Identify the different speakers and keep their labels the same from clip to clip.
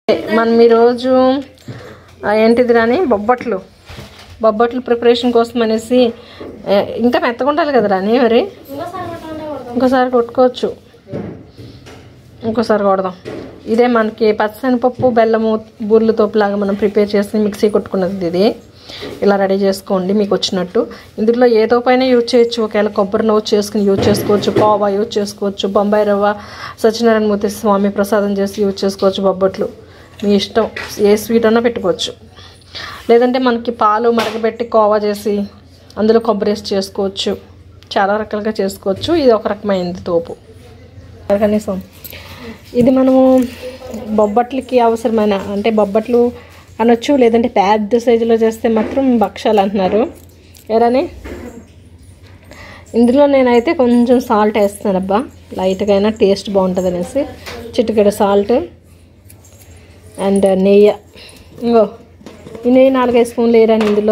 Speaker 1: మనం ఈరోజు ఆ, ఏంటిది రాని బొబ్బట్లు బొబ్బట్లు ప్రిపరేషన్ కోసం అనేసి ఆ, ఇంకా మెత్తగా ఉండాలి కదా రాని మరి ఇంకోసారి కొట్టుకోవచ్చు ఇంకోసారి కొడదాం ఇదే మనకి పచ్చనిపప్పు బెల్లము బూర్లు తోపులాగా మనం ప్రిపేర్ చేసి మిక్సీ కొట్టుకున్నది ఇది ఇలా రెడీ చేసుకోండి మీకు వచ్చినట్టు ఇందులో ఏ తోపైనా యూజ్ చేయొచ్చు ఒకవేళ కొబ్బరి నవ్వు చేసుకుని యూజ్ చేసుకోవచ్చు కోవా యూజ్ చేసుకోవచ్చు బొంబాయి రవ్వ సత్యనారాయణ మూర్తి స్వామి ప్రసాదం చేసి యూజ్ చేసుకోవచ్చు బొబ్బట్లు మీ ఇష్టం ఏ స్వీట్ అన్నా పెట్టుకోవచ్చు లేదంటే మనకి పాలు మరగబెట్టి కోవా చేసి అందులో కొబ్బరి వేసి చేసుకోవచ్చు చాలా రకాలుగా చేసుకోవచ్చు ఇది ఒక రకమైనది తోపు కనీసం ఇది మనము బొబ్బట్లకి అవసరమైన అంటే బొబ్బట్లు అనొచ్చు లేదంటే పెద్ద సైజులో చేస్తే మాత్రం భక్షాలు అంటున్నారు ఎరని ఇందులో నేనైతే కొంచెం సాల్ట్ వేస్తాను అబ్బా లైట్గా అయినా టేస్ట్ బాగుంటుంది అనేసి చిటికెడ సాల్ట్ అండ్ నెయ్యి ఇంకో ఈ నెయ్యి నాలుగైదు స్పూన్లు వేయరాని ఇందులో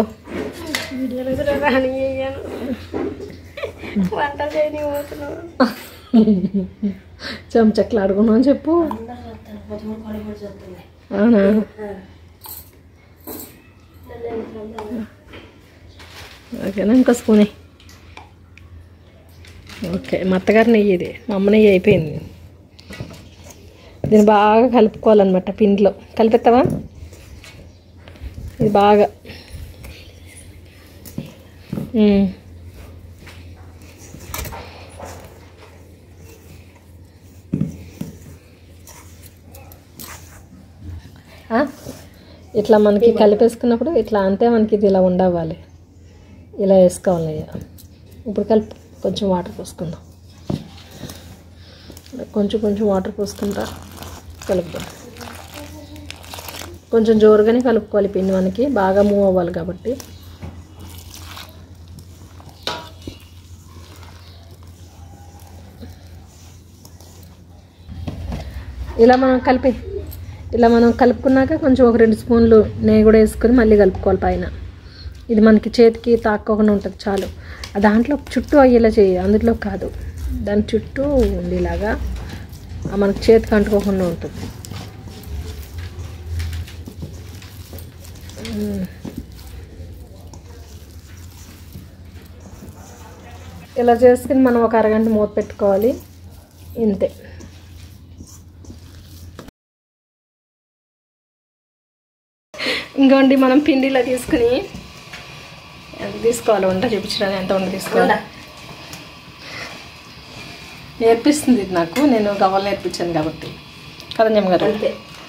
Speaker 2: వంట చేయని పోతున్నావు
Speaker 1: చెంచట్లు ఆడుకున్నాం చెప్పు అవునా ఓకేనా ఇంకో స్పూనే ఓకే మా అత్తగారి నెయ్యి ఇది మా అమ్మ నెయ్యి అయిపోయింది దీన్ని బాగా కలుపుకోవాలన్నమాట పిండిలో కలిపెత్తావా ఇది బాగా ఉమ్. ఆ? ఇట్లా మనకి కలిపేసుకున్నప్పుడు ఇట్లా అంతే మనకి ఇది ఇలా ఉండవాలి ఇలా వేసుకోవాలి అయ్యా ఇప్పుడు కలిపి కొంచెం వాటర్ పోసుకుందాం కొంచెం కొంచెం వాటర్ పోసుకుంటా కలుపుదాం కొంచెం జోరుగానే కలుపుకోవాలి పిండి మనకి బాగా మూవ్ అవ్వాలి కాబట్టి ఇలా మనం కలిపి ఇలా మనం కలుపుకున్నాక కొంచెం ఒక రెండు స్పూన్లు నెయ్యి కూడా వేసుకొని మళ్ళీ కలుపుకోవాలి పైన ఇది మనకి చేతికి తాక్కోకుండా ఉంటుంది చాలు ఆ దాంట్లో చుట్టూ అయ్యేలా చేయి అందులో కాదు దాని చుట్టూ ఉండేలాగా ఆ మనకి చేతికి అంటుకోకుండా ఉంటుంది ఉమ్. ఇలా చేసుకుని మనం ఒక అరగంట మూత పెట్టుకోవాలి ఇంతే ఇంకోండి మనం పిండిలో తీసుకుని ఎంత తీసుకోవాలి వంట చూపించడానికి ఎంత వంట తీసుకోవాలి నేర్పిస్తుంది ఇది నాకు నేను గవ్వలు నేర్పించాను కాబట్టి కదంజమ్మ గారు
Speaker 2: అంతే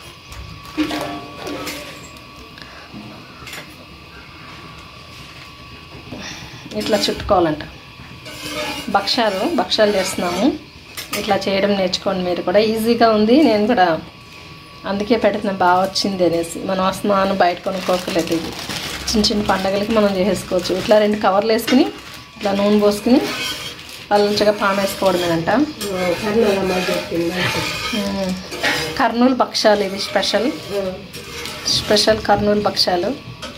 Speaker 1: ఇట్లా చుట్టుకోవాలంట భక్షాలు భక్షాలు చేస్తున్నాము ఇట్లా చేయడం నేర్చుకోండి మీరు కూడా ఈజీగా ఉంది నేను కూడా అందుకే పెడుతున్నాను బాగా వచ్చింది అనేసి మనం వస్తున్నాను బయట కొనుక్కోకలేదు ఇది చిన్న చిన్న పండగలకి మనం చేసేసుకోవచ్చు ఇట్లా రెండు కవర్లు వేసుకుని ఇట్లా నూనె పోసుకుని పల్చగా పాము వేసుకోవడమేనంట
Speaker 2: కర్నూలు అమ్మ చెప్పింది మంచిది.
Speaker 1: ఉమ్. కర్నూలు భక్షాలు ఇవి స్పెషల్ స్పెషల్ కర్నూలు భక్షాలు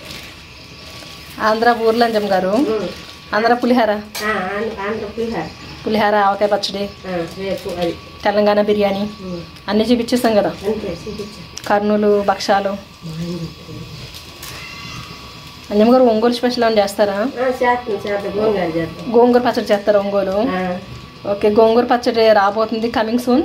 Speaker 1: ఆంధ్ర ఊర్లంజం గారు ఆంధ్ర పులిహార
Speaker 2: ఆ, ఆంధ్ర ఆంధ్ర పులిహార
Speaker 1: పులిహార ఆవకాయ పచ్చడి
Speaker 2: ఆ, రేపు అది
Speaker 1: తెలంగాణ బిర్యానీ
Speaker 2: ఉమ్.
Speaker 1: అన్నీ చూపించేస్తాం కదా
Speaker 2: అంతే చూపించు
Speaker 1: కర్నూలు భక్షాలు అంజమ్మ గారు ఒంగోలు స్పెషల్ అని చేస్తారా
Speaker 2: ఆ, చేస్తాం చేద్దాం గోంగారు చేద్దాం
Speaker 1: గోంగూర పచ్చడి చేస్తారా ఒంగోలు
Speaker 2: ఆ.
Speaker 1: ఓకే గోంగూర పచ్చడి రాబోతుంది కమింగ్ సూన్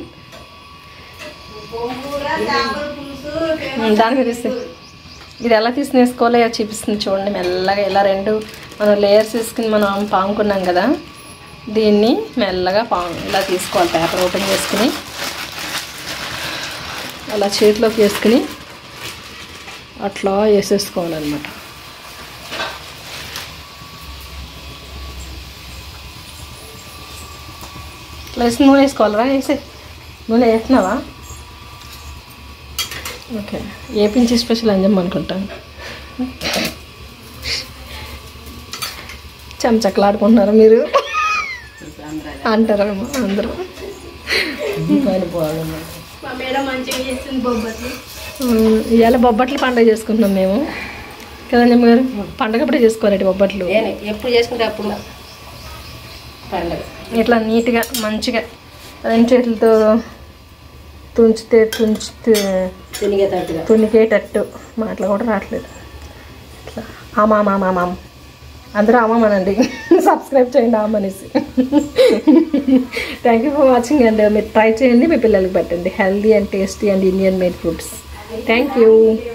Speaker 1: దానికి తీస్తే ఇది ఎలా తీసి వేసుకోవాలో ఇలా చూపిస్తుంది చూడండి మెల్లగా ఇలా రెండు మనం లేయర్స్ వేసుకుని మనం పాముకున్నాం కదా దీన్ని మెల్లగా పాము ఇలా తీసుకోవాలి పేపర్ ఓపెన్ చేసుకుని అలా చేతిలోకి వేసుకుని అట్లా వేసేసుకోవాలన్నమాట ఇట్లా వేసి నూనె వేసుకోవాలరా వేసే నూనె వేస్తున్నావా ఓకే ఏ పించి స్పెషల్ అని చెప్పి అనుకుంటాను చెంచక్కలాడుకుంటున్నారు మీరు అంటారేమో అందరూ
Speaker 2: మా మేడం మంచిగా చేస్తుంది బొబ్బట్లు
Speaker 1: ఉమ్, ఇవాళ బొబ్బట్లు పండుగ చేసుకుంటున్నాం మేము కదా నిమ్మ గారు పండగ అప్పుడే చేసుకోవాలి బొబ్బట్లు
Speaker 2: నేను ఎప్పుడు చేసుకుంటే అప్పుడు పండగ
Speaker 1: ఇట్లా నీట్గా మంచిగా రెండు చేతులతో తుంచితే తుంచితే
Speaker 2: తినిగేటట్టుగా
Speaker 1: తునికేటట్టు మాటలు కూడా రావట్లేదు ఇట్లా ఆమా మామా మామ్ అందరూ ఆమామనండి సబ్స్క్రైబ్ చేయండి ఆమనేసి thank you for watching and మీరు ట్రై చేయండి మీ పిల్లలకి పెట్టండి healthy and tasty and Indian made foods thank you